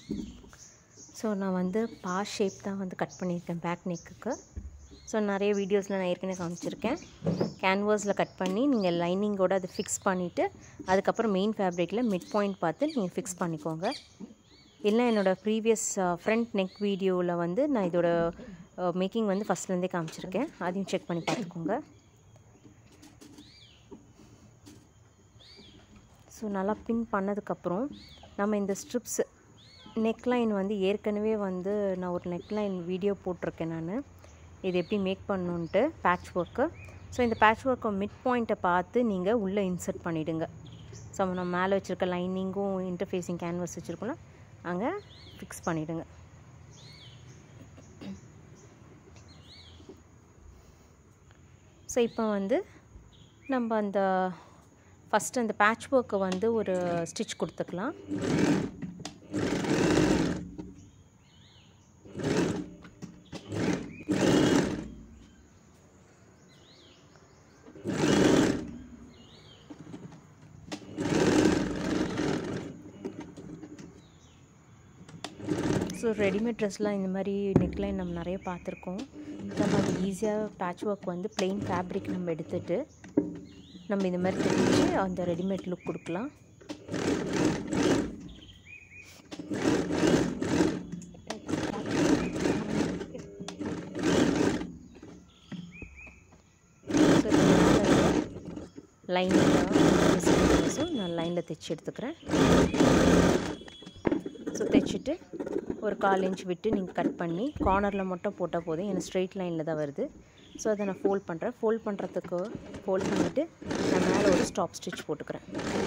so நான் வந்து பா ஷேப் தான் வந்து கட் பண்ணியிருக்கேன் பேக் நெக்குக்கு ஸோ நிறைய வீடியோஸில் நான் ஏற்கனவே காமிச்சிருக்கேன் கேன்வாஸில் கட் பண்ணி நீங்கள் லைனிங்கோடு அதை ஃபிக்ஸ் பண்ணிவிட்டு அதுக்கப்புறம் மெயின் ஃபேப்ரிக்கில் மிட் பாயிண்ட் பார்த்து நீங்கள் ஃபிக்ஸ் பண்ணிக்கோங்க இல்லை என்னோடய ப்ரீவியஸ் ஃப்ரண்ட் நெக் வீடியோவில் வந்து நான் இதோட மேக்கிங் வந்து ஃபஸ்ட்லேருந்தே காமிச்சிருக்கேன் அதையும் செக் பண்ணி பார்த்துக்கோங்க ஸோ நல்லா பின் பண்ணதுக்கப்புறம் நம்ம இந்த ஸ்ட்ரிப்ஸ் நெக்லைன் வந்து ஏற்கனவே வந்து நான் ஒரு நெக்லைன் வீடியோ போட்டிருக்கேன் நான் இது எப்படி மேக் பண்ணணுன்ட்டு பேட்ச் ஒர்க்கு ஸோ இந்த பேட்ச் ஒர்க்கை மிட் பாயிண்ட்டை பார்த்து நீங்கள் உள்ளே இன்சர்ட் பண்ணிவிடுங்க ஸோ நம்ம மேலே வச்சுருக்க லைனிங்கும் இன்டர்ஃபேஸிங் கேன்வஸ் வச்சுருக்கோம்ல அங்கே ஃபிக்ஸ் பண்ணிவிடுங்க ஸோ இப்போ வந்து நம்ம அந்த ஃபஸ்ட்டு அந்த பேட்ச் ஒர்க்கை வந்து ஒரு ஸ்டிச் கொடுத்துக்கலாம் ஸோ ரெடிமேட் ட்ரெஸ்லாம் இந்த மாதிரி நெக்லைன் நம்ம நிறைய பார்த்துருக்கோம் நம்ம அது ஈஸியாக பேட்ச் ஒர்க் வந்து பிளெயின் ஃபேப்ரிக் நம்ம எடுத்துகிட்டு நம்ம இந்த மாதிரி தெரிஞ்சு அந்த ரெடிமேட் லுக் கொடுக்கலாம் லைனில் ஸோ நான் லைனில் தைச்சி எடுத்துக்கிறேன் ஸோ தைச்சிட்டு ஒரு கால் இன்ச் விட்டு நீங்கள் கட் பண்ணி கார்னரில் மட்டும் போட்டால் போதும் ஏன்னா ஸ்ட்ரெயிட் லைனில் தான் வருது ஸோ அதை நான் ஃபோல்ட் பண்ணுறேன் ஃபோல்ட் பண்ணுறதுக்கு ஃபோல்ட் பண்ணிவிட்டு நான் மேலே ஒரு ஸ்டாப் ஸ்டிச் போட்டுக்கிறேன்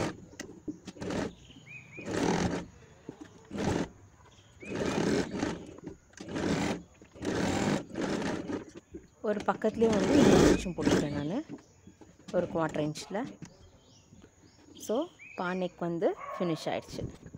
ஒரு பக்கத்துலேயே வந்து இன்னொரு ஸ்டிச்சும் போட்டுக்கிறேன் நான் ஒரு குவார்ட்டர் இன்ச்சில் ஸோ பானைக்கு வந்து ஃபினிஷ் ஆயிடுச்சு